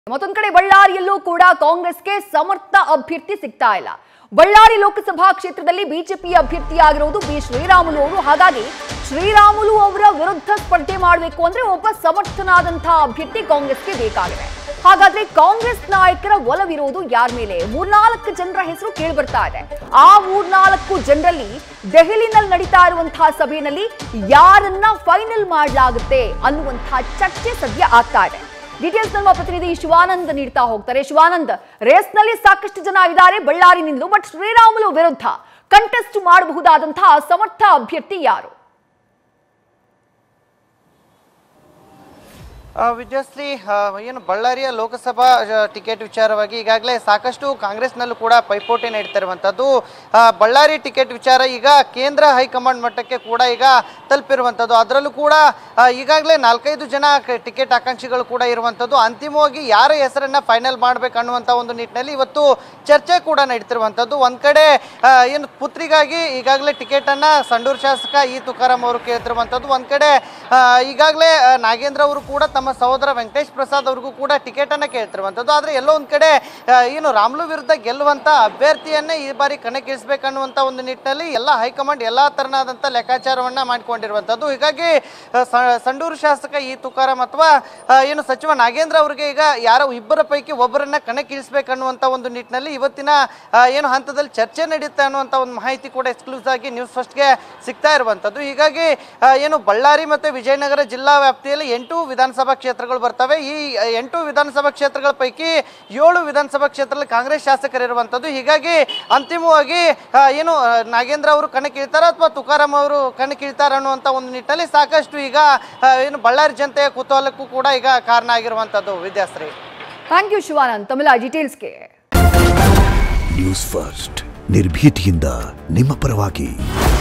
ಮತ್ತೊಂದ್ ಕಡೆ ಬಳ್ಳಾರಿಯಲ್ಲೂ ಕೂಡ ಕಾಂಗ್ರೆಸ್ಗೆ ಸಮರ್ಥ ಅಭ್ಯರ್ಥಿ ಸಿಗ್ತಾ ಇಲ್ಲ ಬಳ್ಳಾರಿ ಲೋಕಸಭಾ ಕ್ಷೇತ್ರದಲ್ಲಿ ಬಿಜೆಪಿ ಅಭ್ಯರ್ಥಿಯಾಗಿರುವುದು ಬಿ ಶ್ರೀರಾಮುಲು ಅವರು ಹಾಗಾಗಿ ಶ್ರೀರಾಮುಲು ಅವರ ವಿರುದ್ಧ ಸ್ಪರ್ಧೆ ಮಾಡಬೇಕು ಅಂದ್ರೆ ಒಬ್ಬ ಸಮರ್ಥನಾದಂತಹ ಅಭ್ಯರ್ಥಿ ಕಾಂಗ್ರೆಸ್ಗೆ ಬೇಕಾಗಿದೆ ಹಾಗಾದ್ರೆ ಕಾಂಗ್ರೆಸ್ ನಾಯಕರ ಒಲವಿರುವುದು ಯಾರ ಮೇಲೆ ಮೂರ್ನಾಲ್ಕು ಜನರ ಹೆಸರು ಕೇಳಿ ಬರ್ತಾ ಇದೆ ಆ ಮೂರ್ನಾಲ್ಕು ಜನರಲ್ಲಿ ದೆಹಲಿನಲ್ಲಿ ನಡೀತಾ ಇರುವಂತಹ ಸಭೆಯಲ್ಲಿ ಯಾರನ್ನ ಫೈನಲ್ ಮಾಡಲಾಗುತ್ತೆ ಅನ್ನುವಂತಹ ಚರ್ಚೆ ಸದ್ಯ ಆಗ್ತಾ ಇದೆ ಡೀಟೇಲ್ಸ್ ನಮ್ಮ ಪ್ರತಿನಿಧಿ ಶಿವಾನಂದ್ ನೀಡ್ತಾ ಹೋಗ್ತಾರೆ ಶಿವಾನಂದ್ ರೇಸ್ನಲ್ಲಿ ಸಾಕಷ್ಟು ಜನ ಇದ್ದಾರೆ ಬಳ್ಳಾರಿನಿಂದಲೂ ಬಟ್ ಶ್ರೀರಾಮುಲು ವಿರುದ್ಧ ಕಂಟೆಸ್ಟ್ ಮಾಡಬಹುದಾದಂತಹ ಸಮರ್ಥ ಅಭ್ಯರ್ಥಿ ಯಾರು ಆ, ವಿದ್ಯಾಶ್ರೀ ಆ, ಏನು ಬಳ್ಳಾರಿಯ ಲೋಕಸಭಾ ಆ, ಟಿಕೆಟ್ ವಿಚಾರವಾಗಿ ಈಗಾಗಲೇ ಸಾಕಷ್ಟು ಕಾಂಗ್ರೆಸ್ನಲ್ಲೂ ಕೂಡ ಪೈಪೋಟಿ ನಡೀತಿರುವಂಥದ್ದು ಆ, ಬಳ್ಳಾರಿ ಟಿಕೆಟ್ ವಿಚಾರ ಈಗ ಕೇಂದ್ರ ಹೈಕಮಾಂಡ್ ಮಟ್ಟಕ್ಕೆ ಕೂಡ ಈಗ ತಲುಪಿರುವಂಥದ್ದು ಅದರಲ್ಲೂ ಕೂಡ ಆ, ಈಗಾಗಲೇ ನಾಲ್ಕೈದು ಜನ ಕ- ಟಿಕೆಟ್ ಆಕಾಂಕ್ಷಿಗಳು ಕೂಡ ಇರುವಂಥದ್ದು ಅಂತಿಮವಾಗಿ ಯಾರ ಹೆಸರನ್ನ ಫೈನಲ್ ಮಾಡಬೇಕು ಅನ್ನುವಂಥ ಒಂದು ನಿಟ್ಟಿನಲ್ಲಿ ಇವತ್ತು ಚರ್ಚೆ ಕೂಡ ನಡೀತಿರುವಂಥದ್ದು ಒಂದು ಕಡೆ ಆ, ಏನು ಪುತ್ರಿಗಾಗಿ ಈಗಾಗಲೇ ಟಿಕೆಟನ್ನು ಸಂಡೂರು ಶಾಸಕ ಇ ತುಕಾರಾಮ್ ಅವರು ಕೇಳ್ತಿರುವಂಥದ್ದು ಒಂದು ಕಡೆ ಆ, ಈಗಾಗಲೇ ಆ, ನಾಗೇಂದ್ರ ಅವರು ಕೂಡ ತಮ್ಮ ಸಹೋದರ ವೆಂಕಟೇಶ್ ಪ್ರಸಾದ್ ಅವ್ರಿಗೂ ಕೂಡ ಟಿಕೆಟನ್ನು ಕೇಳ್ತಿರುವಂಥದ್ದು ಆದರೆ ಎಲ್ಲೋ ಒಂದು ಕಡೆ ಆ, ಏನು ರಾಮ್ಲು ವಿರುದ್ಧ ಗೆಲ್ಲುವಂಥ ಅಭ್ಯರ್ಥಿಯನ್ನೇ ಈ ಬಾರಿ ಕಣಕ್ಕಿಳಿಸ್ಬೇಕನ್ನುವಂಥ ಒಂದು ನಿಟ್ಟಿನಲ್ಲಿ ಎಲ್ಲ ಹೈಕಮಾಂಡ್ ಎಲ್ಲ ಥರನಾದಂಥ ಲೆಕ್ಕಾಚಾರವನ್ನು ಮಾಡಿಕೊಂಡಿರುವಂಥದ್ದು ಹೀಗಾಗಿ ಆ, ಸ- ಸಂಡೂರು ಶಾಸಕ ಇ ತುಕಾರಾಮ್ ಅಥವಾ ಆ, ಏನು ಸಚಿವ ನಾಗೇಂದ್ರ ಅವರಿಗೆ ಈಗ ಯಾರೋ ಇಬ್ಬರ ಪೈಕಿ ಒಬ್ಬರನ್ನ ಕಣಕ್ಕಿಳಿಸ್ಬೇಕನ್ನುವಂಥ ಒಂದು ನಿಟ್ಟಿನಲ್ಲಿ ಇವತ್ತಿನ ಆ, ಏನು ಹಂತದಲ್ಲಿ ಚರ್ಚೆ ನಡೆಯುತ್ತೆ ಅನ್ನುವಂಥ ಒಂದು ಮಾಹಿತಿ ಕೂಡ ಎಕ್ಸ್ಕ್ಲೂಸ್ ಆಗಿ ನ್ಯೂಸ್ ಫಸ್ಟ್ಗೆ ಸಿಗ್ತಾ ಇರುವಂಥದ್ದು ಹೀಗಾಗಿ ಆ, ಏನು ಬಳ್ಳಾರಿ ಮತ್ತು ವಿಜಯನಗರ ಜಿಲ್ಲಾ ವ್ಯಾಪ್ತಿಯಲ್ಲಿ ಎಂಟು ವಿಧಾನಸಭಾ ಕ್ಷೇತ್ರಗಳು ಬರ್ತವೆ ಈ ಆ, ಎಂಟು ವಿಧಾನಸಭಾ ಕ್ಷೇತ್ರಗಳ ಪೈಕಿ ಏಳು ವಿಧಾನಸಭಾ ಕ್ಷೇತ್ರದಲ್ಲಿ ಕಾಂಗ್ರೆಸ್ ಶಾಸಕರಿರುವಂಥದ್ದು ಹೀಗಾಗಿ ಅಂತಿಮವಾಗಿ ಆ, ಏನು ಆ, ನಾಗೇಂದ್ರ ಅವರು ಕಣಕ್ಕಿಳ್ತಾರ ಅಥವಾ ತುಕಾರಾಮ್ ಅವರು ಕಣಕ್ಕಿಳ್ತಾರ ಅನ್ನುವಂಥ ಒಂದು ನಿಟ್ಟಿನಲ್ಲಿ ಸಾಕಷ್ಟು ಈಗ ಆ, ಏನು ಬಳ್ಳಾರಿ ಜನತೆಯ ಕುತೂಹಲಕ್ಕೂ ಕೂಡ ಈಗ ಕಾರಣ ಆಗಿರುವಂಥದ್ದು ವಿದ್ಯಾಶ್ರೀ ಥ್ಯಾಂಕ್ ಯು ಶಿವಾನಂದ್ ತಮಿಳ ಡೀಟೇಲ್ಸ್ಗೆ ನ್ಯೂಸ್ ಫಸ್ಟ್ ನಿರ್ಭೀತಿಯಿಂದ ನಿಮ್ಮ ಪರವಾಗಿ